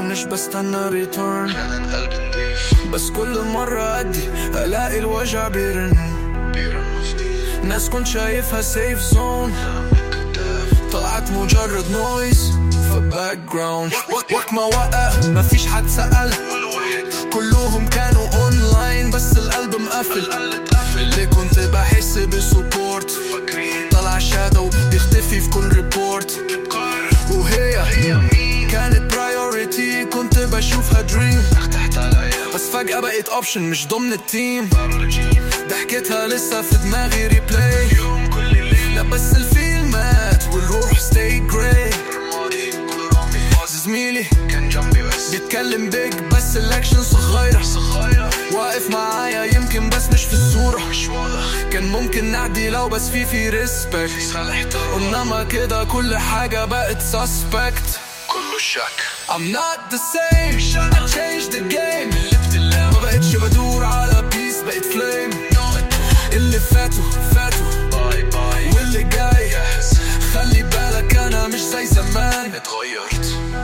مش بستنى ريتورن كان قلبي نضيف بس كل مرة أدي ألاقي الوجع بيرن بيرن جديد ناس كنت شايفها سيف زون كذاب طلعت مجرد نويز في باك جراوند وقت ما وقف مفيش حد سأل والواحد كلهم كانوا اونلاين بس القلب مقفل القلب تقفل اللي كنت بحس بسبورت فاكرين طلع شادو بيختفي في كل ريبورت بقار وهي هي مين كانت برايورتي كنت بشوفها دريم تحت الايام بس فجأة بقيت اوبشن مش ضمن التيم رجيم ضحكتها لسه في دماغي ريبلاي يوم كل ليل لا بس الفيلم مات والروح ستي جراي رمادي كل رامي زميلي كان جنبي بس بيتكلم بيج بس الاكشن صغيرة صغيرة واقف معايا يمكن بس مش في الصورة مش واضح كان ممكن نعدي لو بس في في ريسبكت صالح احترام انما كده كل حاجة بقت suspect كله شك I'm not the same I changed the game لبت اللعبة ما بقتش بدور على بيس بقت فليم اللي فاتوا فاتوا باي باي واللي جاي جاهز خلي بالك انا مش زي زمان اتغيرت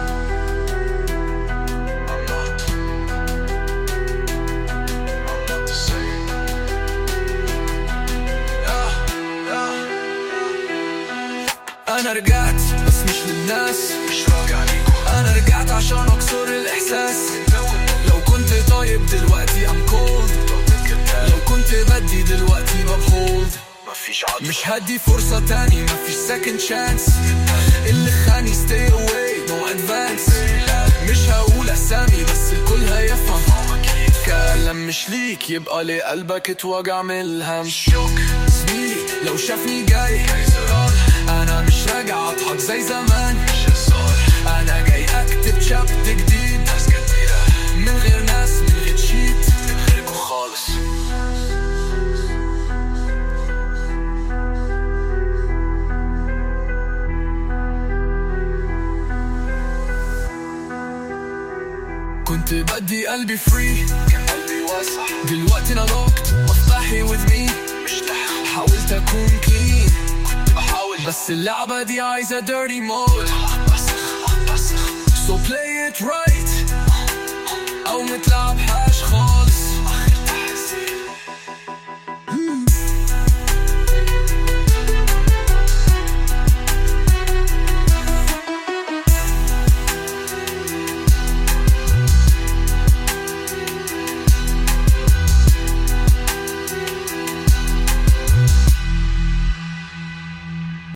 I'm not I'm not the same انا رجعت بس مش للناس مش راجع ليكو انا رجعت عشان اكسر الاحساس لو كنت طيب دلوقتي I'm cold لو كنت بدي دلوقتي ببهولد مفيش عدل مش هدي فرصة تاني مفيش second chance اللي خاني stay away no advance مش هقول اسامي بس الكل هيفهم كلام مش ليك يبقى ليه قلبك اتوجع من الهم شوك زميلي لو شافني جاي زرار انا مش راجع اضحك زي زمان مش هزار انا جاي اكتب شابت جديد ناس كتيرة من غير ناس من غير شيت غيركو خالص كنت بدي قلبي فري كان قلبي واسع دلوقتي انا لوكت مفتاحي with me مش لحق حاولت اكون كلين كنت بحاول بس اللعبة دي عايزة dirty mode بسخ بسخ so play it right او نتلعب حاش خالص